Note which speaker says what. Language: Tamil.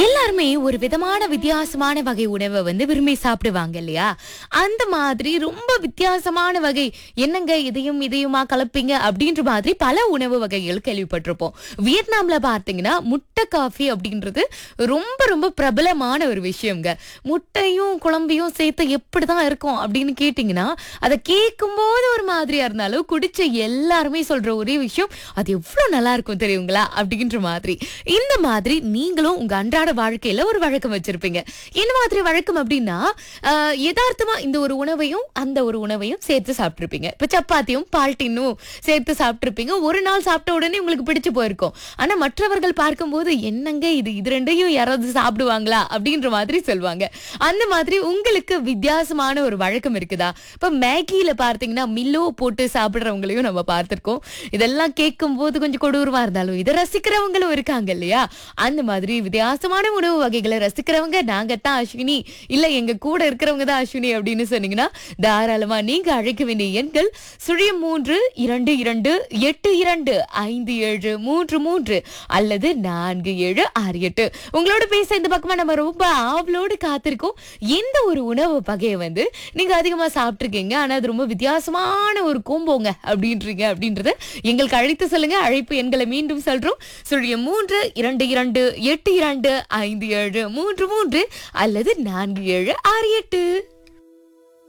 Speaker 1: எல்லாருமே ஒரு விதமான வித்தியாசமான வகை உணவை வந்து விரும்பி சாப்பிடுவாங்க இல்லையா அந்த மாதிரி ரொம்ப வித்தியாசமான வகை என்னங்க இதையும் இதையுமா கலப்பீங்க அப்படின்ற மாதிரி பல உணவு வகைகள் கேள்விப்பட்டிருப்போம் வியட்நாம்ல பார்த்தீங்கன்னா முட்டை காஃபி அப்படின்றது ரொம்ப ரொம்ப பிரபலமான ஒரு விஷயம்ங்க முட்டையும் குழம்பையும் சேர்த்து எப்படிதான் இருக்கும் அப்படின்னு கேட்டிங்கன்னா அதை கேட்கும்போது ஒரு மாதிரியா இருந்தாலும் குடிச்ச எல்லாருமே சொல்ற ஒரே விஷயம் அது எவ்வளவு நல்லா இருக்கும் தெரியுங்களா அப்படின்ற மாதிரி இந்த மாதிரி நீங்களும் உங்க அன்றாட வாழ்க்கையில ஒரு வழக்கம் வச்சிருப்பீங்க என்ன மாதிரி வழக்கம் அப்படின்னா ஆஹ், யதார்த்தமா இந்த ஒரு உணவையும் அந்த ஒரு உணவையும் சேர்த்து சாப்பிட்டிருப்பீங்க இப்ப சப்பாத்தியும் பால் டின்னும் சேர்த்து சாப்பிட்டிருப்பீங்க ஒரு நாள் சாப்பிட்ட உடனே உங்களுக்கு பிடிச்சு போயிருக்கும் ஆனா மற்றவர்கள் பார்க்கும்போது என்னங்க இது இது ரெண்டையும் யாராவது சாப்பிடுவாங்களா அப்படின்ற மாதிரி சொல்லுவாங்க அந்த மாதிரி உங்களுக்கு வித்தியாசமான ஒரு வழக்கம் இருக்குதா இப்ப மேகியில பார்த்தீங்கன்னா மில்லோ போட்டு சாப்பிடுறவங்களையும் நம்ம பார்த்திருக்கோம் இதெல்லாம் கேட்கும் போது கொஞ்சம் கொடூரமா இருந்தாலும் இதை ரசிக்கிறவங்களும் இருக்காங்க இல்லையா அந்த மாதிரி வித்தியாசமான உணவு வகைகளை ரசிக்கிறவங்க நாங்க தான் அஸ்வினி இல்ல எங்க கூட இருக்கிறவங்க தான் அஸ்வினி அப்படின்னு சொன்னீங்கன்னா தாராளமா நீங்க அழைக்க வேண்டிய எண்கள் சுழியம் மூன்று இரண்டு இரண்டு எட்டு இரண்டு ஐந்து ஏழு மூன்று மூன்று அல்லது நான்கு ஏழு ஆறு எட்டு உங்களோட பேச இந்த பக்கமா நம்ம ரொம்ப ஆவலோடு காத்திருக்கோம் எந்த ஒரு உணவு வகையை வந்து நீங்க அதிகமா சாப்பிட்டிருக்கீங்க ஆனா அது ரொம்ப வித்தியாசமான ஒரு கோம்போங்க அப்படின்றீங்க அப்படின்றத எங்களுக்கு அழைத்து சொல்லுங்க அழைப்பு எண்களை மீண்டும் சொல்றோம் சுழியம் மூன்று இரண்டு இரண்டு எட்டு இரண்டு ஐந்து ஏழு மூன்று மூன்று அல்லது நான்கு ஏழு ஆறு எட்டு